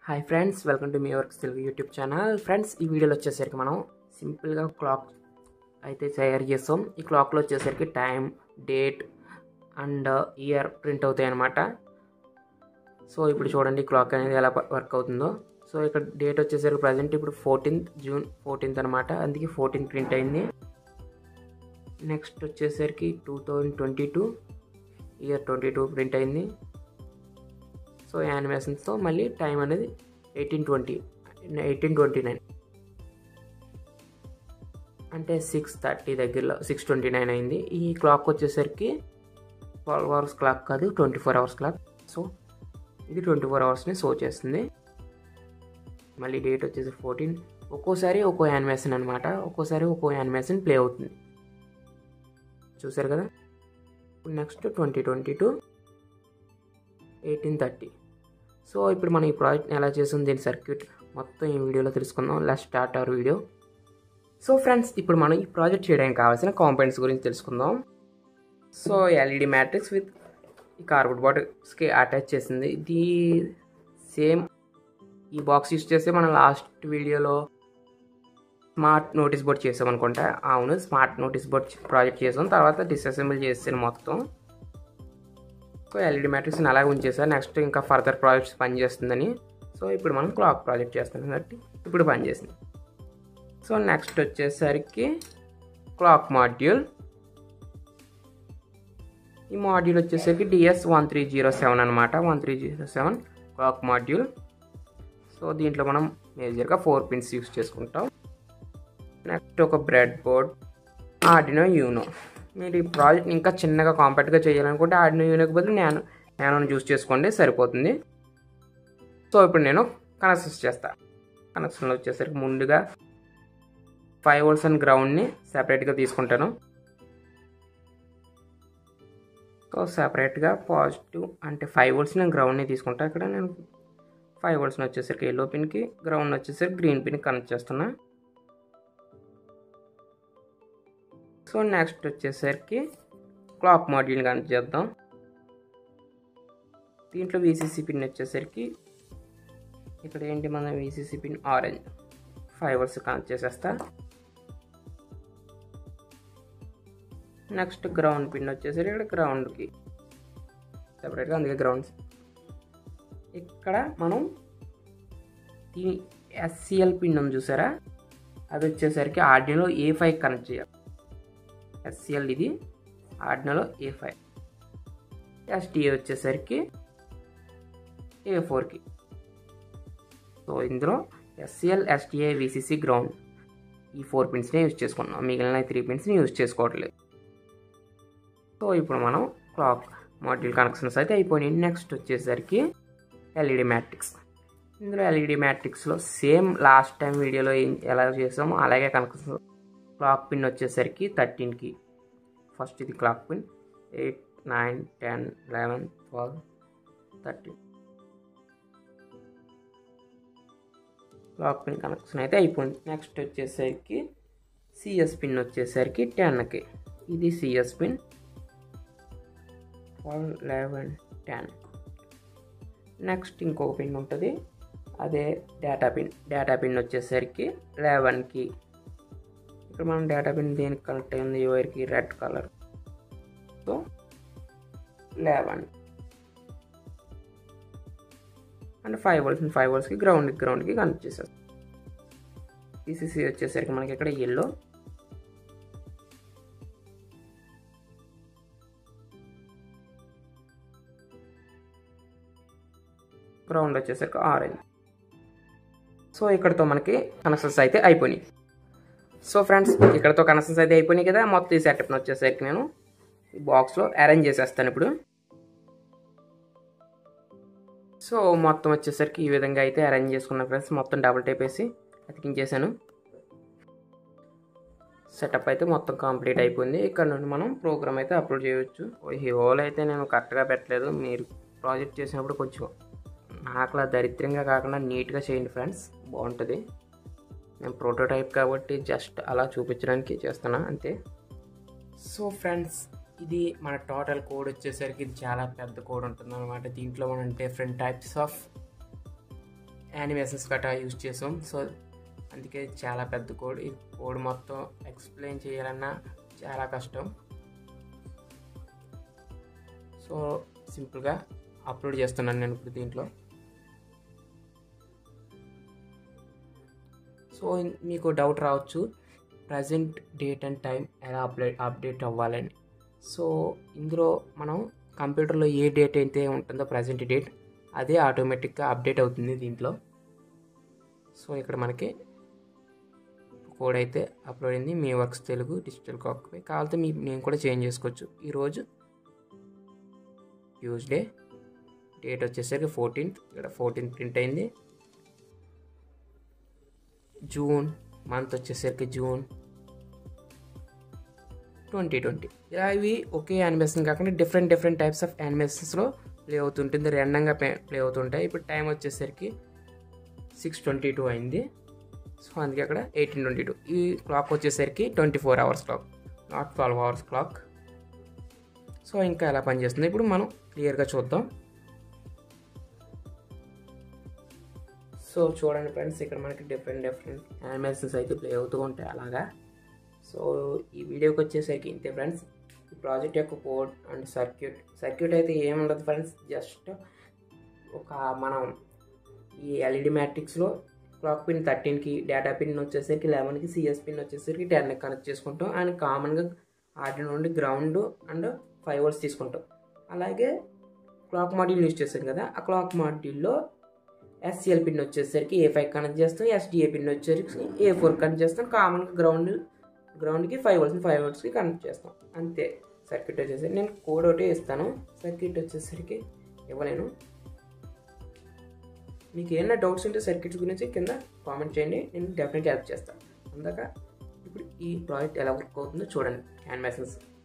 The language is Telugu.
హాయ్ ఫ్రెండ్స్ వెల్కమ్ టు మీ works Telugu YouTube channel friends ఈ వీడియోలో వచ్చేసరికి మనం సింపుల్గా క్లాక్ అయితే తయారు చేస్తాం ఈ క్లాక్లో వచ్చేసరికి time date and year print అవుతాయి అన్నమాట సో ఇప్పుడు చూడండి క్లాక్ అనేది ఎలా వర్క్ అవుతుందో సో ఇక్కడ డేట్ వచ్చేసరికి ప్రజెంట్ ఇప్పుడు ఫోర్టీన్త్ జూన్ ఫోర్టీన్త్ అనమాట అందుకే ఫోర్టీన్ ప్రింట్ అయింది నెక్స్ట్ వచ్చేసరికి two thousand twenty two year twenty two print అయింది సో యానిమేషన్స్తో మళ్ళీ టైం అనేది eighteen twenty eighteen twenty nine అంటే సిక్స్ థర్టీ దగ్గరలో సిక్స్ ట్వంటీ నైన్ అయింది ఈ క్లాక్ వచ్చేసరికి ట్వెల్వ్ అవర్స్ క్లాక్ కాదు twenty four hours clock so ఇది ట్వంటీ ఫోర్ అవర్స్ని షో చేస్తుంది మళ్ళీ డేట్ వచ్చేసి ఫోర్టీన్ ఒక్కోసారి ఒక్కో యానిమేషన్ అనమాట ఒక్కోసారి ఒక్కో యానిమేషన్ ప్లే అవుతుంది చూసారు కదా next twenty twenty two eighteen thirty so ఇప్పుడు మనం ఈ ప్రాజెక్ట్ని ఎలా చేస్తుంది దీని సర్క్యూట్ మొత్తం ఈ వీడియోలో తెలుసుకుందాం last start our video so friends ఇప్పుడు మనం ఈ ప్రాజెక్ట్ చేయడానికి కావాల్సిన కాంపోనెంట్స్ గురించి తెలుసుకుందాం సో ఎల్ఈడి మ్యాట్రిక్స్ విత్ ఈ కార్బోర్డ్ బాటిల్స్కి అటాచ్ చేసింది ఇది సేమ్ ఈ బాక్స్ యూస్ చేస్తే మనం లాస్ట్ వీడియోలో స్మార్ట్ నోటీస్ బోర్డ్ చేసాం అనుకుంటా అవును స్మార్ట్ నోటీస్ బోర్డ్ ప్రాజెక్ట్ చేసాం తర్వాత డిస్అసెంబుల్ చేసాను మొత్తం సో ఎల్ఈడి మ్యాట్రిక్స్ని అలాగే ఉంచేసాను నెక్స్ట్ ఇంకా ఫర్దర్ ప్రాజెక్ట్స్ పనిచేస్తుందని సో ఇప్పుడు మనం క్లాక్ ప్రాజెక్ట్ చేస్తాం కాబట్టి ఇప్పుడు పనిచేసింది సో నెక్స్ట్ వచ్చేసరికి క్లాక్ మాడ్యూల్ ఈ మాడ్యూల్ వచ్చేసరికి DS one three zero seven అనమాట one three zero seven clock module so దీంట్లో మనం మేజర్గా ఫోర్ పిన్స్ యూస్ చేసుకుంటాం నెక్స్ట్ ఒక బ్రెడ్ బోర్డ్ ఆడినో యూనో మీరు ఈ ప్రాజెక్ట్ని ఇంకా చిన్నగా కాంపాక్ట్గా చేయాలనుకుంటే ఆడినో యూనోకి బదులు నేను నేను చూస్ చేసుకోండి సరిపోతుంది సో ఇప్పుడు నేను కనెక్షన్స్ చేస్తా కనెక్షన్లో వచ్చేసరికి ముందుగా ఫైవ్ వోల్స్ అండ్ గ్రౌండ్ని సెపరేట్గా తీసుకుంటాను సో సెపరేట్గా పాజిటివ్ అంటే ఫైవ్ వోల్స్ నేను గ్రౌండ్ని తీసుకుంటాను ఇక్కడ నేను ఫైవ్ వోల్స్ని వచ్చేసరికి ఎల్లో పిన్కి గ్రౌండ్ వచ్చేసరికి గ్రీన్ పిన్కి కనెక్ట్ చేస్తున్నా సో నెక్స్ట్ వచ్చేసరికి క్లాక్ మాడ్యూల్ కనెక్ట్ చేద్దాం దీంట్లో వీసీసీ పిన్ వచ్చేసరికి ఇక్కడ ఏంటి మన VCC pin orange five volts connect చేసేస్తా నెక్స్ట్ గ్రౌండ్ పిన్ వచ్చేసరికి ఇక్కడ గ్రౌండ్కి సపరేట్గా అందుకే గ్రౌండ్స్ ఇక్కడ మనం ఈ ఎస్సిఎల్ పిన్ ఉంది చూసారా అది వచ్చేసరికి ఆర్డినో ఏ ఫైవ్ కనెక్ట్ చేయాలి ఎస్సిఎల్ ఇది ఆర్డినోలో ఏ ఫైవ్ ఎస్టీఏ వచ్చేసరికి ఏ ఫోర్కి సో ఇందులో ఎస్సిఎల్ ఎస్టీఏ విసిసి గ్రౌండ్ ఈ ఫోర్ పిన్స్ని యూజ్ చేసుకున్నాం మిగిలిన త్రీ పిన్స్ని యూజ్ చేసుకోవట్లేదు సో ఇప్పుడు మనం క్లాక్ మాడ్యూల్ కనెక్షన్స్ అయితే అయిపోయినాయి నెక్స్ట్ వచ్చేసరికి ఎల్ఈడి మ్యాట్రిక్స్ ఇందులో ఎల్ఈడి మ్యాట్రిక్స్లో సేమ్ లాస్ట్ టైం వీడియోలో ఏం ఎలా చేసామో అలాగే కనెక్షన్ క్లాక్ పిన్ వచ్చేసరికి థర్టీన్కి ఫస్ట్ ఇది clock pin eight nine ten eleven twelve thirteen clock pin connection అయితే అయిపోయింది నెక్స్ట్ వచ్చేసరికి సిఎస్ పిన్ వచ్చేసరికి టెన్కి ఇది CS pin twelve eleven ten next ఇంకొక పిన్ ఉంటుంది అదే డేటా పిన్ డేటా పిన్ వచ్చేసరికి లెవెన్కి ఇక్కడ మనం డేటా పిన్ దేనికి కనెక్ట్ అయింది ఈ వైర్కి రెడ్ కలర్ సో లెవెన్ అంటే ఫైవ్ వోల్స్ ఫైవ్ వోల్స్కి గ్రౌండ్కి గ్రౌండ్కి కనెక్ట్ చేసేస్తాం ఈసీసీ వచ్చేసరికి మనకి ఇక్కడ ఎల్లో గ్రౌండ్ వచ్చేసరికి ఆరెంజ్ సో ఇక్కడతో మనకి కనెక్షన్స్ అయితే అయిపోయినాయి సో ఫ్రెండ్స్ ఇక్కడతో కనెక్షన్స్ అయితే అయిపోయినాయి కదా మొత్తం ఈ సెటప్ని వచ్చేసరికి నేను ఈ బాక్స్లో అరేంజ్ చేసేస్తాను ఇప్పుడు సో మొత్తం వచ్చేసరికి ఈ విధంగా అయితే అరేంజ్ చేసుకున్నాను ఫ్రెండ్స్ మొత్తం డబుల్ టైప్ వేసి అతికించేసాను సెటప్ అయితే మొత్తం కంప్లీట్ అయిపోయింది ఇక్కడ నుండి మనం ప్రోగ్రామ్ అయితే అప్లోడ్ చేయవచ్చు ఈ హోల్ అయితే నేను కరెక్ట్గా పెట్టలేదు మీరు ప్రాజెక్ట్ చేసినప్పుడు కొంచెం నాకులా దరిద్రంగా కాకుండా నీట్గా చేయండి ఫ్రెండ్స్ బాగుంటుంది నేను ప్రోటోటైప్ కాబట్టి జస్ట్ అలా చూపించడానికి చేస్తున్నా అంతే సో ఫ్రెండ్స్ ఇది మన టోటల్ కోడ్ వచ్చేసరికి ఇది చాలా పెద్ద కోడ్ ఉంటుంది అనమాట దీంట్లో మనం డిఫరెంట్ టైప్స్ ఆఫ్ యానిమేషన్స్ గట్రా యూజ్ చేసాం సో అందుకే చాలా పెద్ద కోడ్ ఈ కోడ్ మొత్తం ఎక్స్ప్లెయిన్ చేయాలన్నా చాలా కష్టం సో సింపుల్గా అప్లోడ్ చేస్తున్నాను నేను ఇప్పుడు దీంట్లో సో మీకు డౌట్ రావచ్చు ప్రజెంట్ డేట్ అండ్ టైం ఎలా అప్డేట్ అప్డేట్ అవ్వాలని సో ఇందులో మనం కంప్యూటర్లో ఏ డేట్ అయితే ఉంటుందో ప్రజెంట్ డేట్ అదే ఆటోమేటిక్గా అప్డేట్ అవుతుంది దీంట్లో సో ఇక్కడ మనకి కోడ్ అయితే అప్లోడ్ అయింది మీ వర్క్స్ తెలుగు డిజిటల్ కాక్పై కావాలంటే మీ నేను కూడా చేంజ్ చేసుకోవచ్చు ఈరోజు ట్యూస్డే డేట్ వచ్చేసరికి ఫోర్టీన్త్ ఇక్కడ ఫోర్టీన్త్ ప్రింట్ అయింది జూన్ మంత్ వచ్చేసరికి జూన్ ట్వంటీ ట్వంటీ ఇలా ఇవి ఒకే యానిమేషన్ కాకుండా డిఫరెంట్ డిఫరెంట్ టైప్స్ ఆఫ్ యానిమేషన్స్లో ప్లే అవుతుంటుంది రెండంగా ప్లే అవుతుంటాయి ఇప్పుడు టైం వచ్చేసరికి సిక్స్ ట్వంటీ టూ అయింది సో అందుకే అక్కడ ఎయిటీన్ ట్వంటీ టూ ఈ క్లాక్ వచ్చేసరికి twenty four hours clock not twelve hours clock so ఇంకా ఎలా పనిచేస్తుంది ఇప్పుడు మనం క్లియర్గా చూద్దాం సో చూడండి ఫ్రెండ్స్ ఇక్కడ మనకి డిఫరెంట్ డిఫరెంట్ యానిమేషన్స్ అయితే ప్లే అవుతూ ఉంటాయి అలాగా సో ఈ వీడియోకి వచ్చేసరికి ఇంతే ఫ్రెండ్స్ ఈ ప్రాజెక్ట్ యొక్క కోడ్ అండ్ సర్క్యూట్ సర్క్యూట్ అయితే ఏముండదు ఫ్రెండ్స్ జస్ట్ ఒక మనం ఈ ఎల్ఈడి మ్యాట్రిక్స్లో క్లాక్ పిన్ థర్టీన్కి డేటా పిన్ వచ్చేసరికి లెవెన్కి సిఎస్ పిన్ వచ్చేసరికి టెన్కి కనెక్ట్ చేసుకుంటాం అండ్ కామన్గా ఆటి నుండి గ్రౌండ్ అండ్ ఫైవ్ వర్స్ తీసుకుంటాం అలాగే క్లాక్ మాడ్యూల్ యూజ్ చేస్తాం కదా ఆ క్లాక్ మాడ్యూల్లో ఎస్సిఎల్ పిన్ వచ్చేసరికి ఏ ఫైవ్ కనెక్ట్ చేస్తాం ఎస్డిఏ పిన్ వచ్చేసరికి ఏ ఫోర్ కనెక్ట్ చేస్తాం కామన్గా గ్రౌండ్ గ్రౌండ్కి ఫైవ్ వర్స్ ఫైవ్ వర్స్కి కనెక్ట్ చేస్తాం అంతే సర్క్యూట్ వచ్చేసరికి నేను కోడ్ ఒకటే ఇస్తాను సర్క్యూట్ వచ్చేసరికి ఇవ్వలేను మీకు ఏమైనా డౌట్స్ ఉంటే సర్క్యూట్స్ గురించి కింద కామెంట్ చేయండి నేను డెఫినెట్గా హెల్ప్ చేస్తాను అందాక ఇప్పుడు ఈ ప్రాజెక్ట్ ఎలా వర్క్ అవుతుందో చూడండి యానిమేషన్స్